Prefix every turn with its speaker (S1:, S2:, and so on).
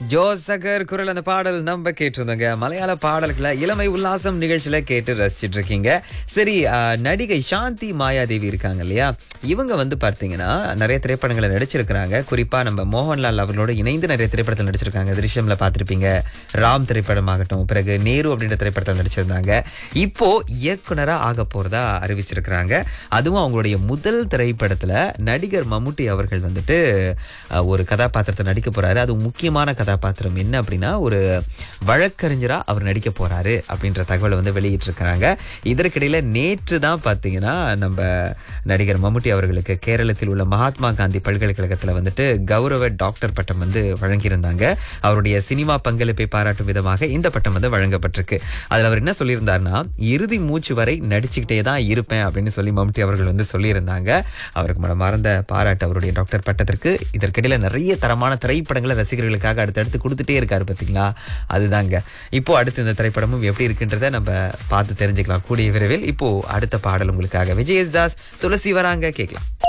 S1: ஜோசகர் குரல் அந்த பாடல் நம்ம கேட்டிருந்தோங்க மலையாள பாடல்களை இளமை உல்லாசம் நிகழ்ச்சியில கேட்டு ரசிச்சிட்டு இருக்கீங்க சரி ஆஹ், நடிகை சாந்தி மாயாதேவி இருக்காங்க இல்லையா இவங்க வந்து பார்த்தீங்கன்னா நிறைய திரைப்படங்களை நடிச்சிருக்கிறாங்க குறிப்பா நம்ம மோகன்லால் அவர்களோட இணைந்து நிறைய திரைப்படத்தில் நடிச்சிருக்காங்க திருஷ்யம்ல பார்த்திருப்பீங்க ராம் திரைப்படமாகட்டும் பிறகு நேரு அப்படின்ற திரைப்படத்தில் நடிச்சிருந்தாங்க இப்போ இயக்குனரா ஆக போறதா அறிவிச்சிருக்கிறாங்க அதுவும் அவங்களுடைய முதல் திரைப்படத்துல நடிகர் மம்முட்டி அவர்கள் வந்துட்டு அஹ், ஒரு கதாபாத்திரத்தை நடிக்க போறாரு அது முக்கியமான கதாபாத்திரம் என்ன அப்படின்னா ஒரு வழக்கறிஞரா அவர் நடிக்க போறாரு அப்படின்ற தகவலை வந்து வெளியிட்டிருக்கிறாங்க இதற்கிடையில நேற்று தான் பார்த்தீங்கன்னா நம்ம நடிகர் மம்முட்டி அவர்களுக்கு கேரளத்தில் உள்ள மகாத்மா காந்தி பல்கலைக்கழகத்துல வந்துட்டு கௌரவ டாக்டர் பட்டம் வந்து வழங்கியிருந்தாங்க அவருடைய சினிமா பங்களிப்பை பாராட்டும் விதமாக இந்த பட்டம் வந்து வழங்கப்பட்டிருக்கு அதுல அவர் என்ன சொல்லியிருந்தாருன்னா இறுதி மூச்சு வரை நடிச்சுக்கிட்டே தான் இருப்பேன் அப்படின்னு சொல்லி மம்முட்டி அவர்கள் வந்து சொல்லியிருந்தாங்க அவருக்கு மன மறந்த பாராட்டு அவருடைய டாக்டர் பட்டத்திற்கு இதற்கிடையில நிறைய தரமான திரைப்படங்களை ரசிகர்களுக்காக அடுத்தடுத்து கொடுத்துட்டே இருக்காரு பார்த்தீங்களா அதுதாங்க இப்போ அடுத்து இந்த திரைப்படமும் எப்படி இருக்குன்றதை நம்ம பார்த்து தெரிஞ்சுக்கலாம் கூடிய விரைவில் இப்போ அடுத்த பாடல் உங்களுக்காக விஜயதாஸ் துளசி வராங்க கேட்கலாம்